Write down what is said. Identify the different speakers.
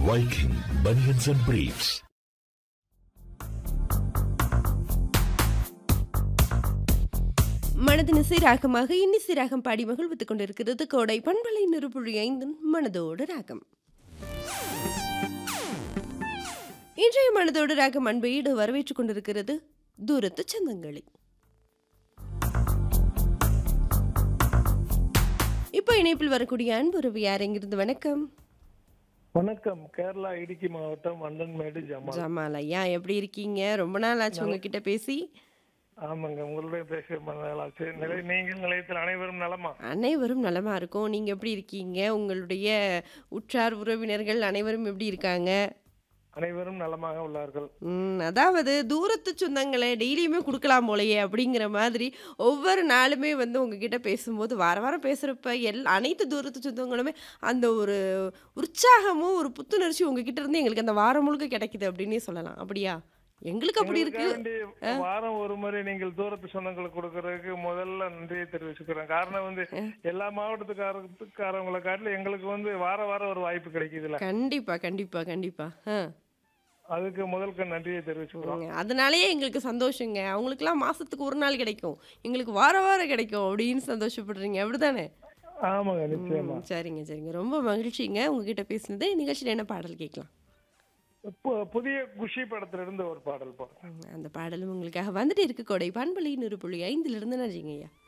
Speaker 1: Viking Bunions and Briefs.
Speaker 2: மனதின் சீராகமாக இன்னிசை ராகம் பாடி மகிழ்வித்துக் கொண்டிருக்கிறது கோடை பண்பலை நிறுப்புழி ஐந்தின் மனதோடு ராகம் இன்றைய மனதோடு ராகம் அன்பையீடு வரவேற்றுக் கொண்டிருக்கிறது தூரத்து சொந்தங்களை இப்போ இணைப்பில் வரக்கூடிய அன்புறவு யார் எங்கிருந்து வணக்கம்
Speaker 3: வணக்கம் கேரளா இடுக்கி மாவட்டம் வண்டன்மேடு ஜமால்
Speaker 2: ஜமால் ஐயா எப்படி இருக்கீங்க ரொம்ப நாள் ஆச்சு உங்ககிட்ட பேசி
Speaker 3: ஆமாங்க உங்களுடைய பேச ரொம்ப நாளாச்சு நிலை நீங்கள் நிலையத்தில் அனைவரும் நலமா
Speaker 2: அனைவரும் நலமா இருக்கோம் நீங்க எப்படி இருக்கீங்க உங்களுடைய உற்றார் உறவினர்கள் அனைவரும் எப்படி இருக்காங்க
Speaker 3: அனைவரும் நலமாக உள்ளார்கள்
Speaker 2: ம், அதாவது தூரத்து சொந்தங்களை டெய்லியுமே கொடுக்கலாம் போலயே அப்படிங்கிற மாதிரி ஒவ்வொரு நாளுமே வந்து உங்ககிட்ட பேசும்போது வார வாரம் பேசுகிறப்ப எல் அனைத்து தூரத்து சொந்தங்களுமே அந்த ஒரு உற்சாகமும் ஒரு புத்துணர்ச்சி உங்ககிட்ட இருந்து எங்களுக்கு அந்த வாரம் முழுக்க கிடைக்குது அப்படின்னே சொல்லலாம் அப்படியா எங்களுக்கு அப்படி இருக்கு
Speaker 3: எங்களுக்காக வேண்டி வாரம் ஒரு முறை நீங்கள் தூரத்து சொந்தங்களுக்கு கொடுக்கறதுக்கு முதல்ல நன்றியை தெரிவிச்சுக்கிறேன் காரணம் வந்து எல்லா மாவட்டத்துக்காரத்துக்காரங்களை காட்டிலும் எங்களுக்கு வந்து வார வாரம் ஒரு வாய்ப்பு கிடைக்குதுல்ல
Speaker 2: கண்டிப்பா கண்டிப்பா கண்டிப்பா ஆ
Speaker 3: அதுக்கு முதல்க்கு நன்றியை தெரிவிச்சுக்கிறோம்
Speaker 2: ம், அதனாலயே எங்களுக்கு சந்தோஷங்க அவங்களுக்குலாம் மாசத்துக்கு ஒரு நாள் கிடைக்கும் எங்களுக்கு வார வாரம் கிடைக்கும் அப்படின்னு சந்தோஷப்படுறீங்க அப்படிதானே
Speaker 3: ஆமாங்க நிச்சயமா
Speaker 2: ம், சரிங்க சரிங்க ரொம்ப மகிழ்ச்சிங்க உங்ககிட்ட பேசினது நிகழ்ச்சியில் என்ன பாடல் கேட்கலாம்
Speaker 3: பு- புதிய குஷி படத்துல இருந்து ஒரு பாடல் போறேன்
Speaker 2: ம், அந்த பாடலும் உங்களுக்காக வந்துட்டு இருக்கு கொடை பண்பலை நூறு புள்ளி ஐந்துல இருந்து நன்றிங்க ஐயா